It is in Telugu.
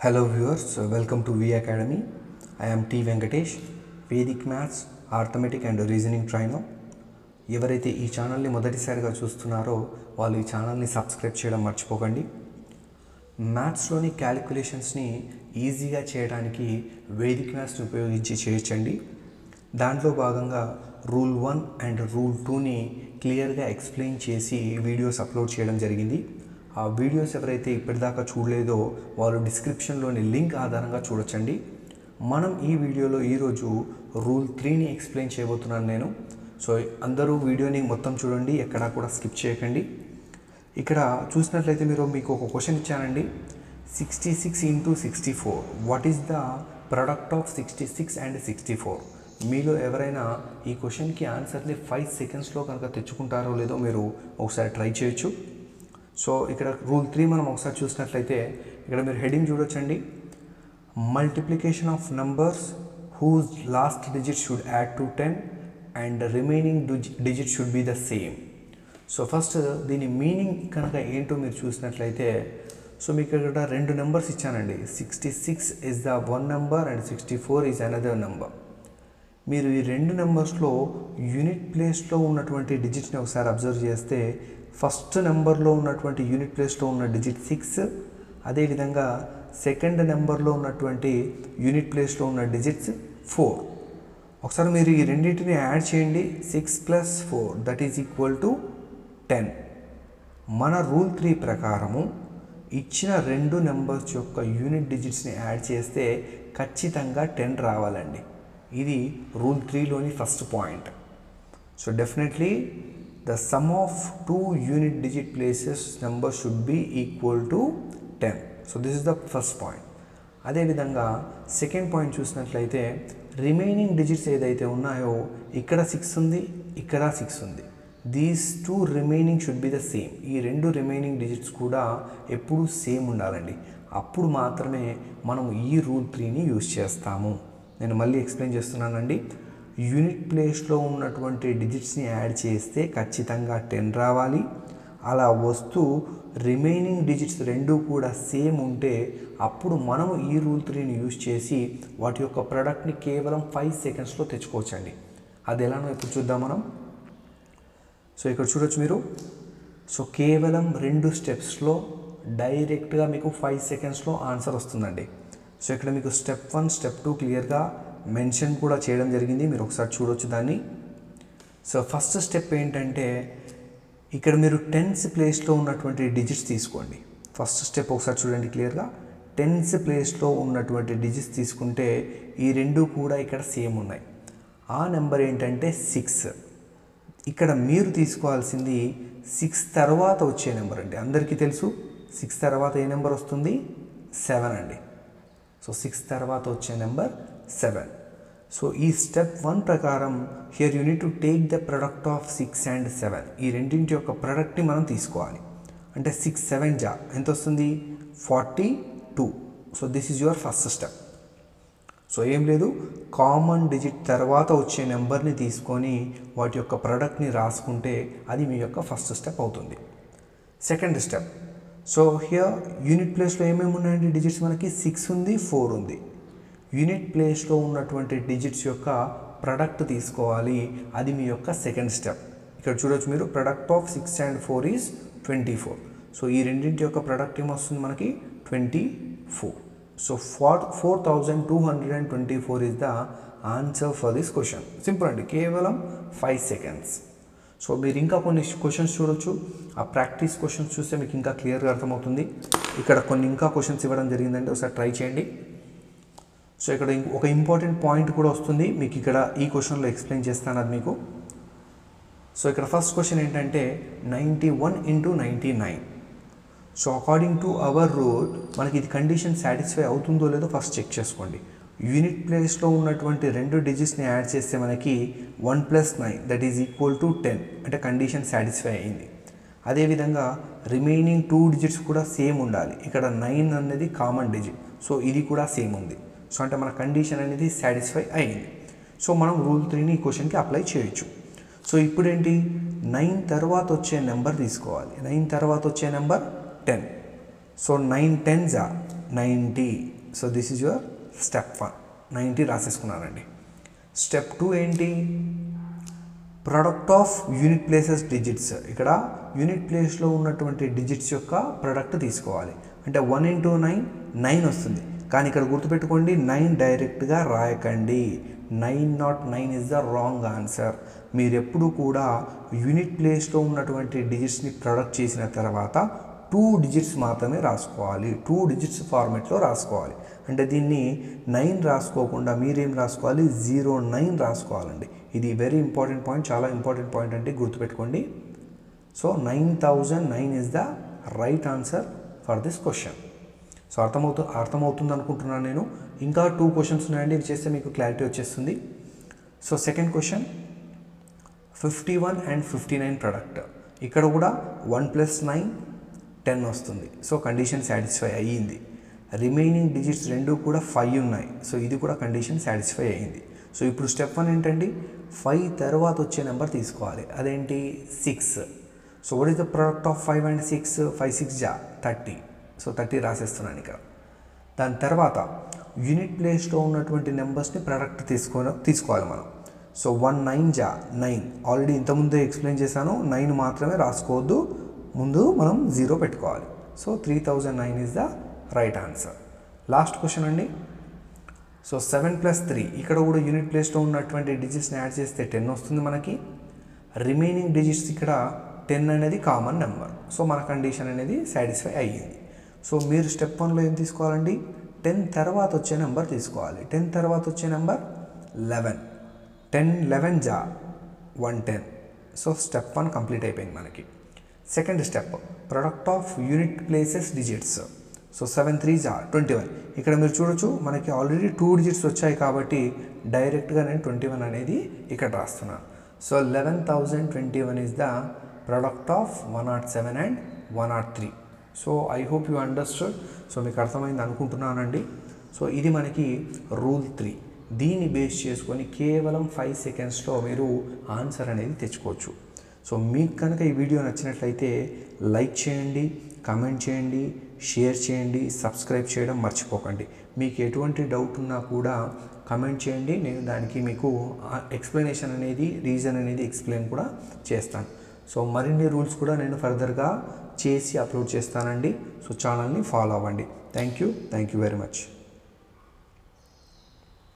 Hello viewers, welcome to V Academy. I am T Venkatesh, Vedic Maths, Arithmetic and Reasoning Trainer. ఎవరైతే ఈ ఛానల్ని మొదటిసారిగా చూస్తున్నారో వాళ్ళు ఈ ఛానల్ని సబ్స్క్రైబ్ చేయడం మర్చిపోకండి మ్యాథ్స్లోని క్యాలిక్యులేషన్స్ని ఈజీగా చేయడానికి వేదిక్ మ్యాథ్స్ని ఉపయోగించి చేయొచ్చండి దాంట్లో భాగంగా రూల్ వన్ అండ్ రూల్ టూని క్లియర్గా ఎక్స్ప్లెయిన్ చేసి వీడియోస్ అప్లోడ్ చేయడం జరిగింది ఆ వీడియోస్ ఎవరైతే ఇప్పటిదాకా చూడలేదో వాళ్ళు డిస్క్రిప్షన్లోని లింక్ ఆధారంగా చూడొచ్చండి మనం ఈ వీడియోలో ఈరోజు రూల్ త్రీని ఎక్స్ప్లెయిన్ చేయబోతున్నాను నేను సో అందరూ వీడియోని మొత్తం చూడండి ఎక్కడా కూడా స్కిప్ చేయకండి ఇక్కడ చూసినట్లయితే మీరు మీకు ఒక క్వశ్చన్ ఇచ్చానండి sixty six into sixty four what is the product of sixty six and sixty four మీలో ఎవరైనా ఈ క్వశ్చన్కి ఆన్సర్ని ఫైవ్ సెకండ్స్లో కనుక తెచ్చుకుంటారో లేదో మీరు ఒకసారి ట్రై చేయొచ్చు సో ఇక్కడ రూల్ త్రీ మనం ఒకసారి చూసినట్లయితే ఇక్కడ మీరు హెడింగ్ చూడొచ్చండి multiplication of numbers whose last digit should add to ten and remaining digit should be the same so first దీని మీనింగ్ కనుక ఏంటో మీరు చూసినట్లయితే సో మీకు ఇక్కడ రెండు నెంబర్స్ ఇచ్చానండి sixty six is the one number and sixty four is another number మీరు ఈ రెండు నెంబర్స్లో యూనిట్ ప్లేస్లో ఉన్నటువంటి డిజిట్ని ఒకసారి అబ్జర్వ్ చేస్తే ఫస్ట్ నెంబర్లో ఉన్నటువంటి యూనిట్ ప్లేస్లో ఉన్న డిజిట్ సిక్స్ అదేవిధంగా సెకండ్ నెంబర్లో ఉన్నటువంటి యూనిట్ ప్లేస్లో ఉన్న డిజిట్స్ ఫోర్ ఒకసారి మీరు ఈ రెండింటిని యాడ్ చేయండి six plus four that is equal to ten మన రూల్ త్రీ ప్రకారము ఇచ్చిన రెండు నెంబర్స్ యొక్క యూనిట్ డిజిట్స్ని యాడ్ చేస్తే ఖచ్చితంగా టెన్ రావాలండి ఇది రూల్ త్రీలోని first point so definitely the sum of two unit digit places number should be equal to ten so this is the first point అదేవిధంగా సెకండ్ పాయింట్ చూసినట్లయితే రిమైనింగ్ డిజిట్స్ ఏదైతే ఉన్నాయో ఇక్కడ సిక్స్ ఉంది ఇక్కడ సిక్స్ ఉంది these two remaining should be the same ఈ రెండు రిమైనింగ్ డిజిట్స్ కూడా ఎప్పుడూ సేమ్ ఉండాలండి అప్పుడు మాత్రమే మనం ఈ రూల్ త్రీని యూజ్ చేస్తాము నేను మళ్ళీ ఎక్స్ప్లెయిన్ చేస్తున్నానండి యూనిట్ ప్లేస్లో ఉన్నటువంటి డిజిట్స్ని యాడ్ చేస్తే ఖచ్చితంగా టెన్ రావాలి అలా వస్తూ రిమైనింగ్ డిజిట్స్ రెండు కూడా సేమ్ ఉంటే అప్పుడు మనం ఈ రూల్ త్రీని యూజ్ చేసి వాటి యొక్క ప్రోడక్ట్ని కేవలం ఫైవ్ సెకండ్స్లో తెచ్చుకోవచ్చండి అది ఎలానో ఇప్పుడు చూద్దాం మనం సో ఇక్కడ చూడొచ్చు మీరు సో కేవలం రెండు స్టెప్స్లో డైరెక్ట్గా మీకు ఫైవ్ సెకండ్స్లో ఆన్సర్ వస్తుందండి సో ఇక్కడ మీకు స్టెప్ వన్ స్టెప్ టూ క్లియర్గా మెన్షన్ కూడా చేయడం జరిగింది మీరు ఒకసారి చూడొచ్చు దాన్ని సో ఫస్ట్ స్టెప్ ఏంటంటే ఇక్కడ మీరు టెన్స్ ప్లేస్లో ఉన్నటువంటి డిజిట్స్ తీసుకోండి ఫస్ట్ స్టెప్ ఒకసారి చూడండి క్లియర్గా టెన్స్ ప్లేస్లో ఉన్నటువంటి డిజిట్స్ తీసుకుంటే ఈ రెండు కూడా ఇక్కడ సేమ్ ఉన్నాయి ఆ నెంబర్ ఏంటంటే సిక్స్ ఇక్కడ మీరు తీసుకోవాల్సింది సిక్స్ తర్వాత వచ్చే నెంబర్ అండి అందరికీ తెలుసు సిక్స్ తర్వాత ఏ నెంబర్ వస్తుంది సెవెన్ అండి సో సిక్స్ తర్వాత వచ్చే నెంబర్ సెవెన్ సో ఈ స్టెప్ వన్ ప్రకారం here unit to take the product of six and seven ఈ రెండింటి యొక్క ప్రొడక్ట్ని మనం తీసుకోవాలి అంటే సిక్స్ సెవెన్ జా ఎంత వస్తుంది forty two so this is your first step so ఏం లేదు కామన్ డిజిట్ తర్వాత వచ్చే నెంబర్ని తీసుకొని వాటి యొక్క ప్రొడక్ట్ని రాసుకుంటే అది మీ యొక్క ఫస్ట్ స్టెప్ అవుతుంది second step so here unit ప్లేస్లో ఏమేమి ఉన్నాయండి డిజిట్స్ మనకి సిక్స్ ఉంది ఫోర్ ఉంది యూనిట్ ప్లేస్లో ఉన్నటువంటి డిజిట్స్ యొక్క ప్రొడక్ట్ తీసుకోవాలి అది మీ యొక్క సెకండ్ స్టెప్ ఇక్కడ చూడొచ్చు మీరు product of six and four is twenty four so ఈ రెండింటి యొక్క ప్రొడక్ట్ ఏమొస్తుంది మనకి twenty four so four four thousand two hundred and twenty four is the answer for this question simple అండి కేవలం ఫైవ్ సెకండ్స్ సో మీరు ఇంకా కొన్ని క్వశ్చన్స్ చూడొచ్చు ఆ ప్రాక్టీస్ క్వశ్చన్స్ చూస్తే మీకు ఇంకా క్లియర్గా అర్థమవుతుంది ఇక్కడ కొన్ని ఇంకా క్వశ్చన్స్ ఇవ్వడం జరిగిందంటే ఒకసారి ట్రై చేయండి సో ఇక్కడ ఒక ఇంపార్టెంట్ పాయింట్ కూడా వస్తుంది మీకు ఇక్కడ ఈ క్వశ్చన్లో ఎక్స్ప్లెయిన్ చేస్తాను అది మీకు సో ఇక్కడ ఫస్ట్ క్వశ్చన్ ఏంటంటే ninety one into ninety nine so according to our rule మనకి ఇది కండిషన్ సాటిస్ఫై అవుతుందో లేదో ఫస్ట్ చెక్ చేసుకోండి యూనిట్ ప్లేస్లో ఉన్నటువంటి రెండు డిజిట్స్ని యాడ్ చేస్తే మనకి one plus nine that is equal to ten అంటే కండిషన్ సాటిస్ఫై అయింది అదేవిధంగా రిమైనింగ్ టూ డిజిట్స్ కూడా సేమ్ ఉండాలి ఇక్కడ నైన్ అనేది కామన్ డిజిట్ సో ఇది కూడా సేమ్ ఉంది సో అంటే మన కండిషన్ అనేది సాటిస్ఫై అయింది సో మనం రూల్ త్రీని ఈ క్వశ్చన్కి అప్లై చేయొచ్చు సో ఇప్పుడు ఏంటి నైన్ తర్వాత వచ్చే నెంబర్ తీసుకోవాలి నైన్ తర్వాత వచ్చే నెంబర్ టెన్ సో నైన్ టెన్జా ninety so this is your step one ninety రాసేసుకున్నానండి స్టెప్ టూ ఏంటి product of unit places digits ఇక్కడ యూనిట్ ప్లేస్లో ఉన్నటువంటి డిజిట్స్ యొక్క ప్రొడక్ట్ తీసుకోవాలి అంటే వన్ ఇంటూ నైన్ నైన్ వస్తుంది కానీ ఇక్కడ గుర్తుపెట్టుకోండి నైన్ డైరెక్ట్గా రాయకండి nine not nine is the wrong answer మీరు ఎప్పుడు కూడా యూనిట్ ప్లేస్లో ఉన్నటువంటి డిజిట్స్ని ప్రొడక్ట్ చేసిన తర్వాత టూ డిజిట్స్ మాత్రమే రాసుకోవాలి టూ డిజిట్స్ ఫార్మెట్లో రాసుకోవాలి అంటే దీన్ని నైన్ రాసుకోకుండా మీరేం రాసుకోవాలి జీరో నైన్ రాసుకోవాలండి ఇది వెరీ ఇంపార్టెంట్ పాయింట్ చాలా ఇంపార్టెంట్ పాయింట్ అంటే గుర్తుపెట్టుకోండి so nine thousand nine is the right answer for this question so అర్థమవుతు అర్థమవుతుంది అనుకుంటున్నాను నేను ఇంకా టూ క్వశ్చన్స్ ఉన్నాయండి ఇవి చేస్తే మీకు క్లారిటీ వచ్చేస్తుంది so second question fifty one and fifty nine product ఇక్కడ కూడా వన్ ప్లస్ నైన్ టెన్ వస్తుంది సో కండిషన్ సాటిస్ఫై అయ్యింది రిమైనింగ్ డిజిట్స్ రెండు కూడా ఫైవ్ ఉన్నాయి సో ఇది కూడా కండిషన్ సాటిస్ఫై అయ్యింది సో ఇప్పుడు స్టెప్ వన్ ఏంటండి ఫైవ్ తర్వాత వచ్చే నెంబర్ తీసుకోవాలి అదేంటి six so what is the product of five and six five six జా థర్టీ సో థర్టీ రాసేస్తున్నాను ఇక్కడ దాని తర్వాత యూనిట్ ప్లేస్లో ఉన్నటువంటి నెంబర్స్ని ప్రొడక్ట్ తీసుకో తీసుకోవాలి మనం సో వన్ నైన్ జా నైన్ ఆల్రెడీ ఇంతకుముందే ఎక్స్ప్లెయిన్ చేశాను నైన్ మాత్రమే రాసుకోవద్దు ముందు మనం జీరో పెట్టుకోవాలి so three thousand nine is the right answer last question అండి సో సెవెన్ ప్లస్ త్రీ ఇక్కడ కూడా యూనిట్ ప్లేస్లో ఉన్నటువంటి డిజిట్స్ని యాడ్ చేస్తే టెన్ వస్తుంది మనకి రిమైనింగ్ డిజిట్స్ ఇక్కడ టెన్ అనేది కామన్ నెంబర్ సో మన కండిషన్ అనేది సాటిస్ఫై అయ్యింది సో మీరు స్టెప్ వన్లో ఏం తీసుకోవాలండి టెన్ తర్వాత వచ్చే నెంబర్ తీసుకోవాలి టెన్ తర్వాత వచ్చే నెంబర్ లెవెన్ టెన్ లెవెన్ జా one ten so step one complete అయిపోయింది మనకి second step product of unit places digits so seven three జా ట్వంటీ వన్ ఇక్కడ మీరు చూడొచ్చు మనకి ఆల్రెడీ టూ డిజిట్స్ వచ్చాయి కాబట్టి డైరెక్ట్గా నేను ట్వంటీ వన్ అనేది ఇక్కడ రాస్తున్నాను so eleven thousand twenty one is the product of one nought seven and one nought three so I hope you understood so మీకు అర్థమైంది అనుకుంటున్నానండి సో ఇది మనకి రూల్ త్రీ దీన్ని బేస్ చేసుకొని కేవలం ఫైవ్ సెకండ్స్లో మీరు ఆన్సర్ అనేది తెచ్చుకోవచ్చు సో మీకు కనుక ఈ వీడియో నచ్చినట్లయితే లైక్ చేయండి కమెంట్ చేయండి షేర్ చేయండి సబ్స్క్రైబ్ చేయడం మర్చిపోకండి మీకు ఎటువంటి డౌట్ ఉన్నా కూడా కమెంట్ చేయండి నేను దానికి మీకు ఎక్స్ప్లెనేషన్ అనేది రీజన్ అనేది ఎక్స్ప్లెయిన్ కూడా చేస్తాను సో మరిన్ని రూల్స్ కూడా నేను ఫర్దర్గా చేసి అప్లోడ్ చేస్తానండి సో ఛానల్ని ఫాలో అవ్వండి thank you thank you very much